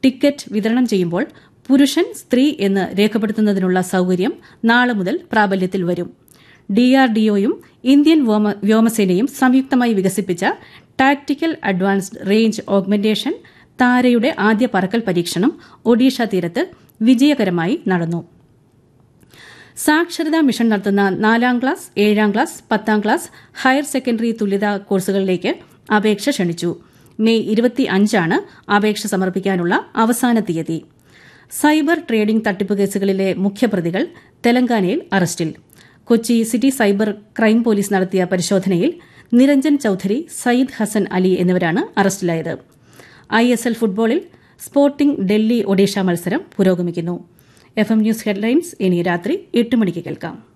ticket വിതരണം ചെയ്യുമ്പോൾ പുരുഷൻ സ്ത്രീ എന്ന് രേഖപ്പെടുത്തുന്നതിനുള്ള സൌകര്യം നാളെ മുതൽ പ്രാബല്യത്തിൽ വരും ഡിആർഡിഒയും ഇന്ത്യൻ വ്യോമസേനയും സംയുക്തമായി വികസിപ്പിച്ച ടാക്ടിക്കൽ അഡ്വാൻസ്ഡ് റേഞ്ച് ഓഗ്മെന്റേഷൻ താരയുടെ ആദ്യ പറക്കൽ പരീക്ഷണം ഒഡീഷ തീരത്ത് വിജയകരമായി നടന്നു സാക്ഷരതാ മിഷൻ നടത്തുന്ന നാലാം ക്ലാസ് ഏഴാം ക്ലാസ് പത്താം ക്ലാസ് ഹയർ സെക്കൻഡറി തുല്യതാ കോഴ്സുകളിലേക്ക് അപേക്ഷ ക്ഷണിച്ചു മെയ് ഇരുപത്തി അഞ്ചാണ് അപേക്ഷ സമർപ്പിക്കാനുള്ള അവസാന തീയതി സൈബർ ട്രേഡിംഗ് തട്ടിപ്പ് കേസുകളിലെ മുഖ്യപ്രതികൾ തെലങ്കാനയിൽ അറസ്റ്റിൽ Kochi city cyber crime police നടത്തിയ പരിശോധനയിൽ നിരഞ്ജൻ ചൌധരി സയ്യിദ് ഹസൻ അലി എന്നിവരാണ് അറസ്റ്റിലായത് ഐ എസ് എൽ ഫുട്ബോളിൽ സ്പോർട്ടിംഗ് ഡൽഹി ഒഡീഷ മത്സരം പുരോഗമിക്കുന്നു എഫ് എം ന്യൂസ് ഹെഡ്ലൈൻസ് ഇനി രാത്രി എട്ട് മണിക്ക് കേൾക്കാം